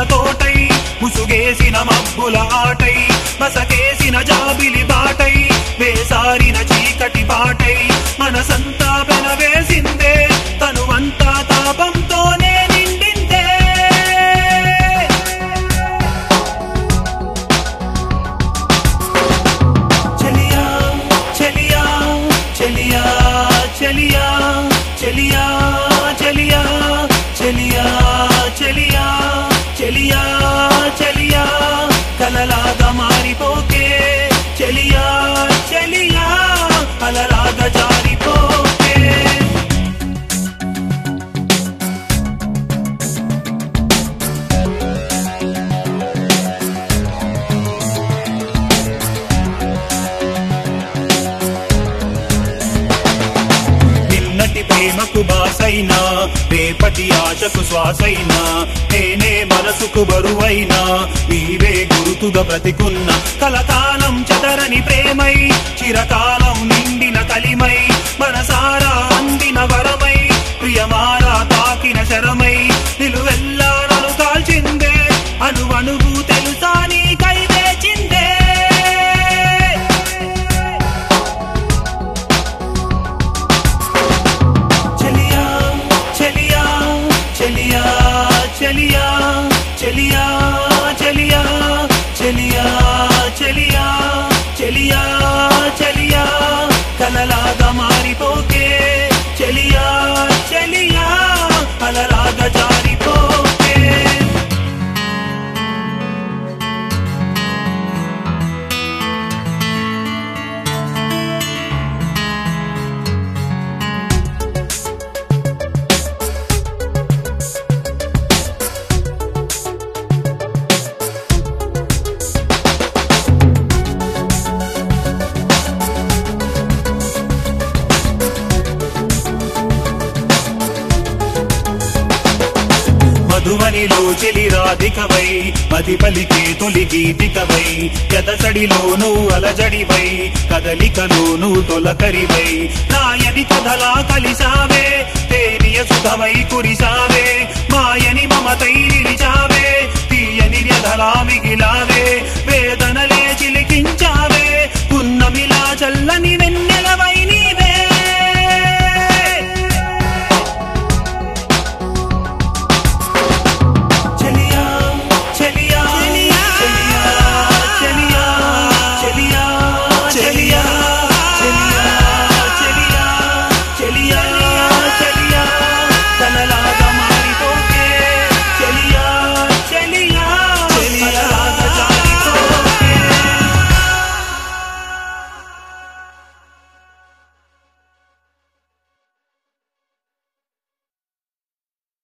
తోటై ముసుగేసిన మబ్బుల ఆటై మసకేసిన జాబిలి బాటై వేసారిన చీకటి బాటై మనసంతా పెనవేసిందే తనువంతా తాపంతోనే నిండిందే చెలియా చెలియా చెలియా చెలియా చెలియా చెలియా చెలియా చెలియా చెలియా చెలియా కలలాగా మారిపోకే చెలియా చెలియా కలలాగా జారిపోకే నిన్నటి ప్రేమకు బాసైనా రేపటి ఆశకు శ్వాసైనా నేనే మనసుకు బరువైనా నీవే గురుతుగా బ్రతికున్న కలకాలం చెదరని ప్రేమై చిరకాలం నిండిన కలిమై మనసారా అందిన వరమై ప్రియమారా తాకిన శరమై నిలువెల్లా నన్ను కాల్చిందే అణువణువు తెలుసా నీకై వేచిందే చెలియా చెలియా చెలియా చెలియా చెలియా చెలియా చెలియా చెలియా చెలియా చెలియా కలలాగా మారిపోకే చెలియా చెలియా కలలాగా జారిపోకే మధువనిలో చెలి రాధికవై మది పలికే తొలి గీతికవై ఎదసడిలోను అలజడివై కదలికలోను తొలకరివై నాయని కథలా కలిసావే తేనియ సుధమై కురిసావే మాయని మమతై నిలిచావే తీయని వ్యధలా మిగిలావే